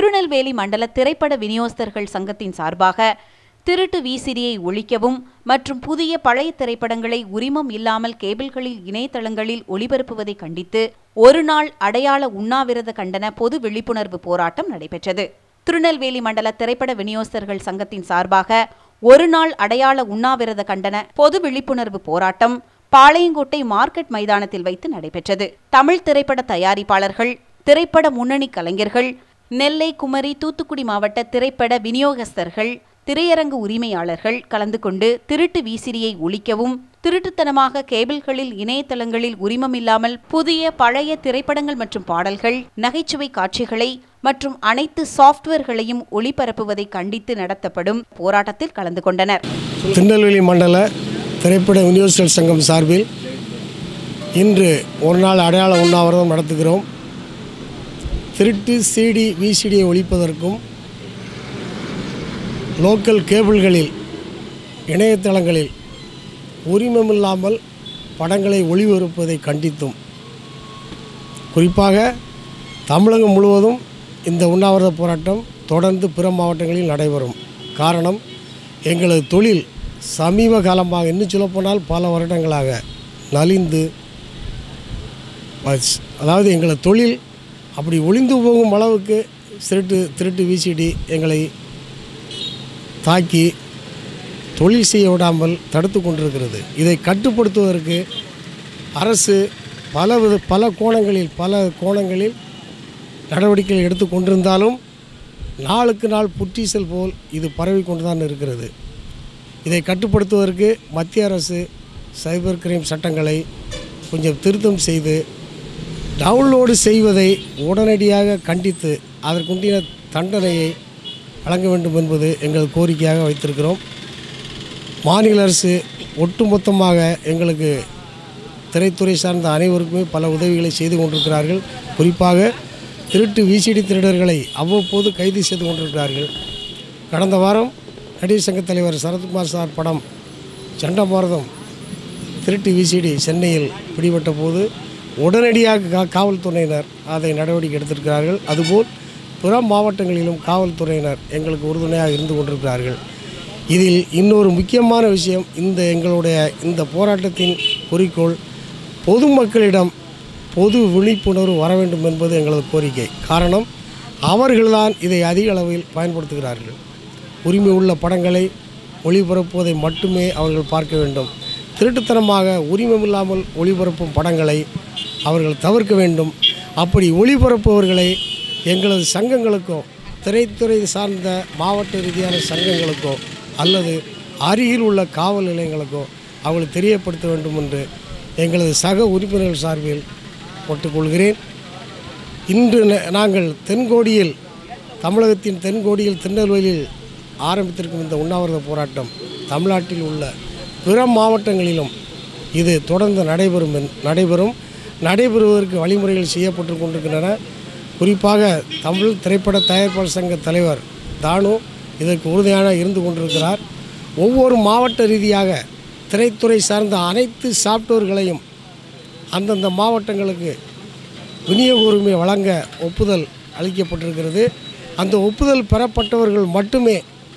திருநெல்வேலி மண்டல திரைப்பட விநியோகஸ்தர்கள் சங்கத்தின் சார்பாக திருட்டு விசிடியை ஒழிக்கவும் மற்றும் புதிய பழைய திரைப்படங்களை உரிமம் இல்லாமல் கேபிள்களில் இணையதளங்களில் ஒளிபரப்புவதை கண்டித்து ஒரு நாள் அடையாள உண்ணாவிரத கண்டன பொது விழிப்புணர்வு போராட்டம் நடைபெற்றது திருநெல்வேலி மண்டல திரைப்பட விநியோகஸ்தர்கள் சங்கத்தின் சார்பாக ஒரு நாள் அடையாள உண்ணாவிரத கண்டன பொது விழிப்புணர்வு போராட்டம் பாளையங்கோட்டை மார்க்கெட் மைதானத்தில் வைத்து நடைபெற்றது தமிழ் திரைப்பட தயாரிப்பாளர்கள் திரைப்பட முன்னணி கலைஞர்கள் நெல்லை குமரி தூத்துக்குடி மாவட்ட திரைப்பட விநியோகஸ்தர்கள் திரையரங்கு உரிமையாளர்கள் கலந்து கொண்டு திருட்டு விசிடியை ஒழிக்கவும் திருட்டுத்தனமாக கேபிள்களில் இணையதளங்களில் உரிமமில்லாமல் புதிய பழைய திரைப்படங்கள் மற்றும் பாடல்கள் நகைச்சுவை காட்சிகளை மற்றும் அனைத்து சாஃப்ட்வேர்களையும் ஒளிபரப்புவதை கண்டித்து நடத்தப்படும் போராட்டத்தில் கலந்து கொண்டனர் திருநெல்வேலி மண்டல திரைப்பட விநியோகஸ்தர் சங்கம் சார்பில் இன்று ஒரு நாள் அடையாள உண்ணாவிரதம் நடத்துகிறோம் திருட்டு சிடி விசிடியை ஒழிப்பதற்கும் லோக்கல் கேபிள்களில் இணையதளங்களில் உரிமமில்லாமல் படங்களை ஒளிபரப்புவதை கண்டித்தும் குறிப்பாக தமிழகம் முழுவதும் இந்த உண்ணாவிரத போராட்டம் தொடர்ந்து பிற மாவட்டங்களில் நடைபெறும் காரணம் எங்களது தொழில் சமீப காலமாக இன்னும் சொல்லப்போனால் பல வருடங்களாக நலிந்து வச்- அதாவது எங்களது தொழில் அப்படி ஒளிந்து போகும் அளவுக்கு திருட்டு திருட்டு விசிடி எங்களை தாக்கி தொழில் செய்ய விடாமல் தடுத்து கொண்டிருக்கிறது இதை கட்டுப்படுத்துவதற்கு அரசு பல வித பல கோணங்களில் பல கோணங்களில் நடவடிக்கைகள் எடுத்து கொண்டிருந்தாலும் நாளுக்கு நாள் புற்றீசல் போல் இது பரவி கொண்டு தான் இருக்கிறது இதை கட்டுப்படுத்துவதற்கு மத்திய அரசு சைபர் கிரைம் சட்டங்களை கொஞ்சம் திருத்தம் செய்து டவுன்லோடு செய்வதை உடனடியாக கண்டித்து அதற்குண்டின தண்டனையை வழங்க வேண்டும் என்பது எங்கள் கோரிக்கையாக வைத்திருக்கிறோம் மாநில அரசு ஒட்டுமொத்தமாக எங்களுக்கு திரைத்துறை சார்ந்த அனைவருக்குமே பல உதவிகளை செய்து கொண்டிருக்கிறார்கள் குறிப்பாக திருட்டு விசிடி திருடர்களை அவ்வப்போது கைது செய்து கொண்டிருக்கிறார்கள் கடந்த வாரம் நடிகர் சங்க தலைவர் சரத்குமார் சார் படம் சண்டமாரதம் திருட்டு விசிடி சென்னையில் பிடிபட்ட போது உடனடியாக கா காவல்துறையினர் அதை நடவடிக்கை எடுத்திருக்கிறார்கள் அதுபோல் பிற மாவட்டங்களிலும் காவல்துறையினர் எங்களுக்கு உறுதுணையாக இருந்து கொண்டிருக்கிறார்கள் இதில் இன்னொரு முக்கியமான விஷயம் இந்த எங்களுடைய இந்த போராட்டத்தின் குறிக்கோள் பொதுமக்களிடம் பொது விழிப்புணர்வு வர வேண்டும் என்பது எங்களது கோரிக்கை காரணம் அவர்கள்தான் இதை அதிக அளவில் பயன்படுத்துகிறார்கள் உரிமை உள்ள படங்களை ஒளிபரப்புவதை மட்டுமே அவர்கள் பார்க்க வேண்டும் திருட்டுத்தனமாக உரிமமில்லாமல் ஒளிபரப்பும் படங்களை அவர்கள் தவிர்க்க வேண்டும் அப்படி ஒளிபரப்புபவர்களை எங்களது சங்கங்களுக்கோ திரைத்துறை சார்ந்த மாவட்ட ரீதியான சங்கங்களுக்கோ அல்லது அருகில் உள்ள காவல் நிலையங்களுக்கோ அவங்களுக்கு தெரியப்படுத்த வேண்டும் என்று எங்களது சக உறுப்பினர்கள் சார்பில் போட்டுக்கொள்கிறேன் இன்று ந- நாங்கள் தென்கோடியில் தமிழகத்தின் தென்கோடியில் திருநெல்வேலியில் ஆரம்பித்திருக்கும் இந்த உண்ணாவிரத போராட்டம் தமிழ்நாட்டில் உள்ள பிற மாவட்டங்களிலும் இது தொடர்ந்து நடைபெறும் என்- நடைபெறும் நடைபெறுவதற்கு வழிமுறைகள் செய்யப்பட்டு கொண்டிருக்கின்றன குறிப்பாக தமிழ் திரைப்பட தயாரிப்பாளர் சங்க தலைவர் தானு இதற்கு உறுதியாக இருந்து கொண்டிருக்கிறார் ஒவ்வொரு மாவட்ட ரீதியாக திரைத்துறை சார்ந்த அனைத்து சாப்ட்வேர்களையும் அந்தந்த மாவட்டங்களுக்கு விநியோக உரிமை வழங்க ஒப்புதல் அளிக்கப்பட்டிருக்கிறது அந்த ஒப்புதல் பெறப்பட்டவர்கள் மட்டுமே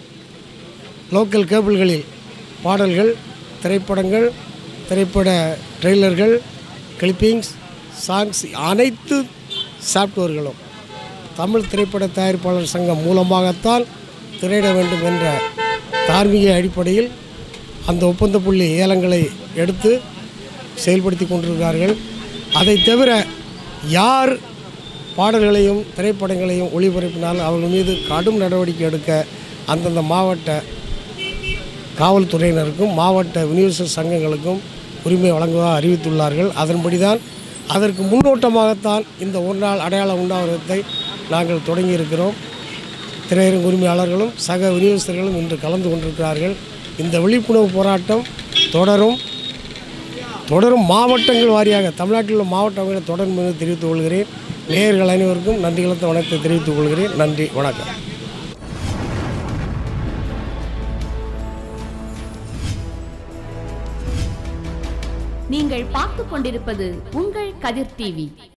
லோக்கல் கேபிள்களில் பாடல்கள் திரைப்படங்கள் திரைப்பட ட்ரெய்லர்கள் கிளிப்பிங்ஸ் சாங்ஸ் அனைத்து சாப்ட்வேர்களும் தமிழ் திரைப்பட தயாரிப்பாளர் சங்கம் மூலமாகத்தான் திரையிட வேண்டும் என்ற தார்மீக அடிப்படையில் அந்த ஒப்பந்த புள்ளி ஏலங்களை எடுத்து செயல்படுத்தி கொண்டிருக்கிறார்கள் அதை தவிர யார் பாடல்களையும் திரைப்படங்களையும் ஒளிபரப்பினால் அவர்கள் மீது கடும் நடவடிக்கை எடுக்க அந்தந்த மாவட்ட காவல்துறையினருக்கும் மாவட்ட விநியோக சங்கங்களுக்கும் உரிமை வழங்குவதாக அறிவித்துள்ளார்கள் அதன்படிதான் அதற்கு முன்னோட்டமாகத்தான் இந்த ஒரு நாள் அடையாள உண்ணாவிரதத்தை நாங்கள் தொடங்கியிருக்கிறோம் திரையரங்கு உரிமையாளர்களும் சக விநியோகஸ்தர்களும் இன்று கலந்து கொண்டிருக்கிறார்கள் இந்த விழிப்புணர்வு போராட்டம் தொடரும் தொடரும் மாவட்டங்கள் வாரியாக தமிழ்நாட்டில் உள்ள மாவட்டங்களை தொடரும் என்று தெரிவித்துக் கொள்கிறேன் நேயர்கள் அனைவருக்கும் நன்றி கலந்த வணக்கத்தை தெரிவித்துக் கொள்கிறேன் நன்றி வணக்கம் நீங்கள் பார்த்துக் கொண்டிருப்பது உங்கள் கதிர் டிவி